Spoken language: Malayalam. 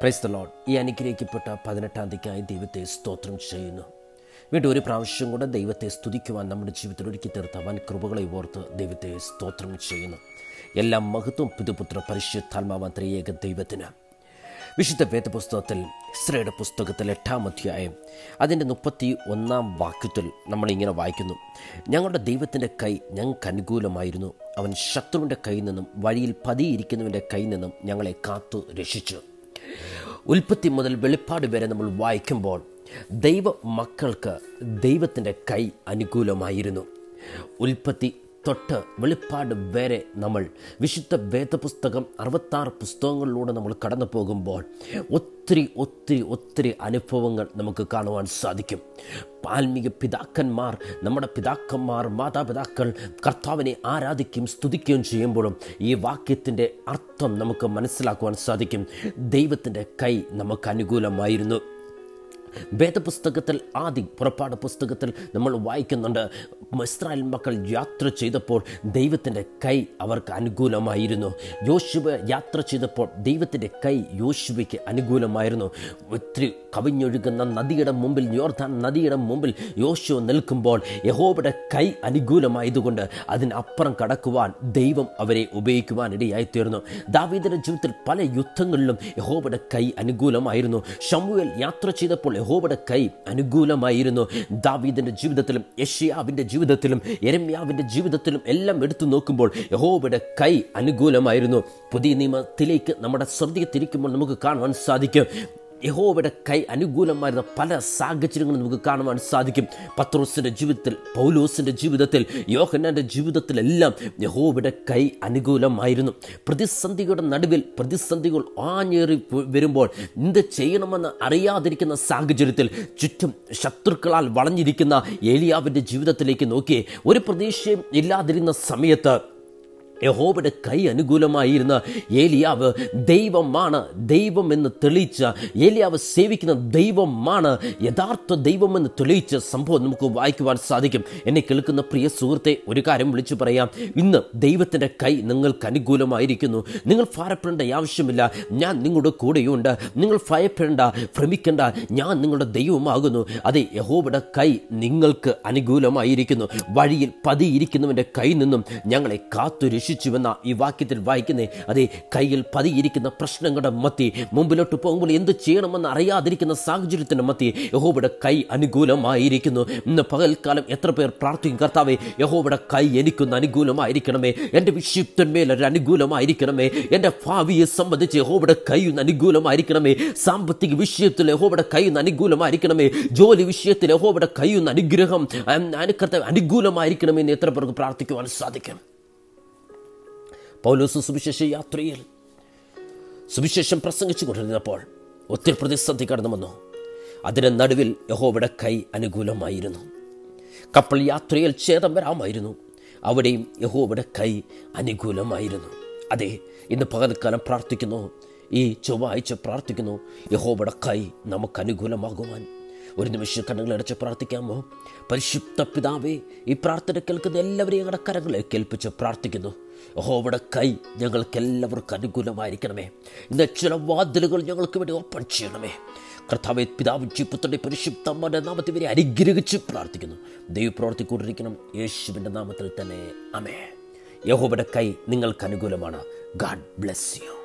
പ്രൈസ് ദ ലോഡ് ഈ അനുഗ്രഹിക്കപ്പെട്ട പതിനെട്ടാം തീയതിക്കായി ദൈവത്തെ സ്തോത്രം ചെയ്യുന്നു വീണ്ടും ഒരു പ്രാവശ്യം കൂടെ ദൈവത്തെ സ്തുതിക്കുവാൻ നമ്മുടെ ജീവിതത്തിൽ ഒരുക്കി തീർത്ത വൻ കൃപകളെ ഓർത്ത് ദൈവത്തെ സ്തോത്രം ചെയ്യുന്നു എല്ലാ മഹത്വം പിതുപുത്ര പരിശുദ്ധാത്മാവ ത്രിയേക ദൈവത്തിന് വിശുദ്ധ വേദപുസ്തകത്തിൽ ഇസ്രയുടെ പുസ്തകത്തിൽ എട്ടാം അധ്യായം അതിൻ്റെ മുപ്പത്തി ഒന്നാം വാക്യത്തിൽ നമ്മളിങ്ങനെ വായിക്കുന്നു ഞങ്ങളുടെ ദൈവത്തിൻ്റെ കൈ ഞങ്ങൾക്ക് അനുകൂലമായിരുന്നു അവൻ ശത്രുവിൻ്റെ കയ്യിൽ നിന്നും വഴിയിൽ പതിയിരിക്കുന്നവൻ്റെ കയ്യിൽ നിന്നും ഞങ്ങളെ കാത്തു രക്ഷിച്ചു ഉൽപ്പത്തി മുതൽ വെളിപ്പാട് വരെ നമ്മൾ വായിക്കുമ്പോൾ ദൈവ മക്കൾക്ക് ദൈവത്തിൻ്റെ കൈ അനുകൂലമായിരുന്നു ഉൽപ്പത്തി തൊട്ട് വെളിപ്പാട് വരെ നമ്മൾ വിശുദ്ധ വേദപുസ്തകം അറുപത്താറ് പുസ്തകങ്ങളിലൂടെ നമ്മൾ കടന്നു പോകുമ്പോൾ ഒത്തിരി ഒത്തിരി ഒത്തിരി അനുഭവങ്ങൾ നമുക്ക് കാണുവാൻ സാധിക്കും ആത്മീയ പിതാക്കന്മാർ നമ്മുടെ പിതാക്കന്മാർ മാതാപിതാക്കൾ കർത്താവിനെ ആരാധിക്കുകയും സ്തുതിക്കുകയും ചെയ്യുമ്പോഴും ഈ വാക്യത്തിൻ്റെ അർത്ഥം നമുക്ക് മനസ്സിലാക്കുവാൻ സാധിക്കും ദൈവത്തിൻ്റെ കൈ നമുക്ക് അനുകൂലമായിരുന്നു വേദപുസ്തകത്തിൽ ആദ്യം പുറപ്പാട് പുസ്തകത്തിൽ നമ്മൾ വായിക്കുന്നുണ്ട് ഇസ്രായേൽ മക്കൾ യാത്ര ചെയ്തപ്പോൾ ദൈവത്തിൻ്റെ കൈ അവർക്ക് അനുകൂലമായിരുന്നു യോശുവ യാത്ര ചെയ്തപ്പോൾ ദൈവത്തിൻ്റെ കൈ യോശുവയ്ക്ക് അനുകൂലമായിരുന്നു ഒത്തിരി കവിഞ്ഞൊഴുകുന്ന നദിയുടെ മുമ്പിൽ യോർദാൻ നദിയുടെ മുമ്പിൽ യോശുവ നിൽക്കുമ്പോൾ യഹോബയുടെ കൈ അനുകൂലമായതുകൊണ്ട് അതിനപ്പുറം കടക്കുവാൻ ദൈവം അവരെ ഉപയോഗിക്കുവാൻ ഇടയായിത്തീർന്നു ദാവീദിന്റെ ജീവിതത്തിൽ പല യുദ്ധങ്ങളിലും യഹോബയുടെ കൈ അനുകൂലമായിരുന്നു ഷമുവേൽ യാത്ര ചെയ്തപ്പോൾ യഹോബയുടെ കൈ അനുകൂലമായിരുന്നു ദാവീദിന്റെ ജീവിതത്തിലും യഷ്യാവിൻ്റെ ജീവിതത്തിലും എരമ്യാവിൻ്റെ ജീവിതത്തിലും എല്ലാം എടുത്തു നോക്കുമ്പോൾ യഹോബയുടെ കൈ അനുകൂലമായിരുന്നു പുതിയ നിയമത്തിലേക്ക് നമ്മുടെ ശ്രദ്ധയെ തിരിക്കുമ്പോൾ നമുക്ക് കാണുവാൻ സാധിക്കും യഹോവയുടെ കൈ അനുകൂലമായിരുന്ന പല സാഹചര്യങ്ങളും നമുക്ക് കാണുവാൻ സാധിക്കും പത്രോസിൻ്റെ ജീവിതത്തിൽ പൗലോസിൻ്റെ ജീവിതത്തിൽ യോഹന്നാൻ്റെ ജീവിതത്തിലെല്ലാം യഹോവയുടെ കൈ അനുകൂലമായിരുന്നു പ്രതിസന്ധികളുടെ നടുവിൽ പ്രതിസന്ധികൾ ആഞ്ഞേറി വരുമ്പോൾ എന്ത് ചെയ്യണമെന്ന് അറിയാതിരിക്കുന്ന സാഹചര്യത്തിൽ ചുറ്റും ശത്രുക്കളാൽ വളഞ്ഞിരിക്കുന്ന ഏലിയാവിൻ്റെ ജീവിതത്തിലേക്ക് നോക്കി ഒരു പ്രതീക്ഷയും ഇല്ലാതിരുന്ന സമയത്ത് യഹോബയുടെ കൈ അനുകൂലമായിരുന്ന ഏലിയാവ് ദൈവമാണ് ദൈവമെന്ന് തെളിയിച്ച ഏലിയാവ് സേവിക്കുന്ന ദൈവമാണ് യഥാർത്ഥ ദൈവമെന്ന് തെളിയിച്ച സംഭവം നമുക്ക് വായിക്കുവാൻ സാധിക്കും എന്നെ കേൾക്കുന്ന പ്രിയ സുഹൃത്തെ ഒരു കാര്യം വിളിച്ചു പറയാം ഇന്ന് ദൈവത്തിൻ്റെ കൈ നിങ്ങൾക്ക് അനുകൂലമായിരിക്കുന്നു നിങ്ങൾ ഭാരപ്പെടേണ്ട ആവശ്യമില്ല ഞാൻ നിങ്ങളുടെ കൂടെയുണ്ട് നിങ്ങൾ ഭയപ്പെടേണ്ട ഭ്രമിക്കേണ്ട ഞാൻ നിങ്ങളുടെ ദൈവമാകുന്നു അതെ യഹോബയുടെ കൈ നിങ്ങൾക്ക് അനുകൂലമായിരിക്കുന്നു വഴിയിൽ പതിയിരിക്കുന്നവൻ്റെ കൈ നിന്നും ഞങ്ങളെ കാത്തു രക്ഷിച്ചുവെന്ന ഈ വാക്യത്തിൽ വായിക്കുന്നേ അതേ കയ്യിൽ പതിയിരിക്കുന്ന പ്രശ്നങ്ങളുടെ മത്തി മുമ്പിലോട്ട് പോകുമ്പോൾ എന്ത് ചെയ്യണമെന്ന് അറിയാതിരിക്കുന്ന സാഹചര്യത്തിൻ്റെ മത്തി യഹോബയുടെ കൈ അനുകൂലമായിരിക്കുന്നു ഇന്ന് പകൽക്കാലം എത്ര പേർ പ്രാർത്ഥിക്കും കർത്താവേ യഹോബയുടെ കൈ എനിക്കൊന്ന് അനുകൂലമായിരിക്കണമേ എൻ്റെ വിശുദ്ധന്മേൽ ഒരു അനുകൂലമായിരിക്കണമേ എൻ്റെ ഭാവിയെ സംബന്ധിച്ച് യഹോബയുടെ കൈ ഒന്ന് അനുകൂലമായിരിക്കണമേ സാമ്പത്തിക വിഷയത്തിൽ യഹോബയുടെ കൈ ഒന്ന് അനുകൂലമായിരിക്കണമേ ജോലി വിഷയത്തിൽ യഹോബയുടെ കൈ ഒന്ന് അനുഗ്രഹം അനുകർത്ത അനുകൂലമായിരിക്കണമേ എന്ന് എത്ര പേർക്ക് പ്രാർത്ഥിക്കുവാൻ സാധിക്കും പൗലോസ് സുവിശേഷ യാത്രയിൽ സുവിശേഷം പ്രസംഗിച്ചു കൊണ്ടിരുന്നപ്പോൾ ഒത്തിരി പ്രതിസന്ധി കടന്നു വന്നു അതിന് നടുവിൽ യഹോവയുടെ കൈ അനുകൂലമായിരുന്നു കപ്പൽ യാത്രയിൽ ഛേദം വരാമായിരുന്നു അവിടെയും യഹോവയുടെ കൈ അനുകൂലമായിരുന്നു അതെ ഇന്ന് പകൽക്കാലം പ്രാർത്ഥിക്കുന്നു ഈ ചൊവ്വാഴ്ച പ്രാർത്ഥിക്കുന്നു യഹോവയുടെ കൈ നമുക്ക് അനുകൂലമാകുവാൻ ഒരു നിമിഷം കണ്ണുകളടച്ച് പ്രാർത്ഥിക്കാമോ പരിശുദ്ധ പിതാവേ ഈ പ്രാർത്ഥന കേൾക്കുന്ന എല്ലാവരെയും ഞങ്ങളുടെ കരങ്ങളെ കേൾപ്പിച്ച് പ്രാർത്ഥിക്കുന്നു യഹോവയുടെ കൈ ഞങ്ങൾക്ക് എല്ലാവർക്കും അനുകൂലമായിരിക്കണമേ ഇന്ന് ചില വാതിലുകൾ ഞങ്ങൾക്ക് വേണ്ടി ഓപ്പൺ ചെയ്യണമേ കർത്താവെ പിതാവ് പുത്രൻ്റെ പരിശുദ്ധമ്മയുടെ നാമത്തിൽ വരെ അനുഗ്രഹിച്ച് പ്രാർത്ഥിക്കുന്നു ദൈവപ്രവർത്തി കൂടിയിരിക്കണം യേശുവിൻ്റെ നാമത്തിൽ തന്നെ അമേ യഹോബയുടെ കൈ നിങ്ങൾക്ക് അനുകൂലമാണ് ഗാഡ് ബ്ലെസ് യു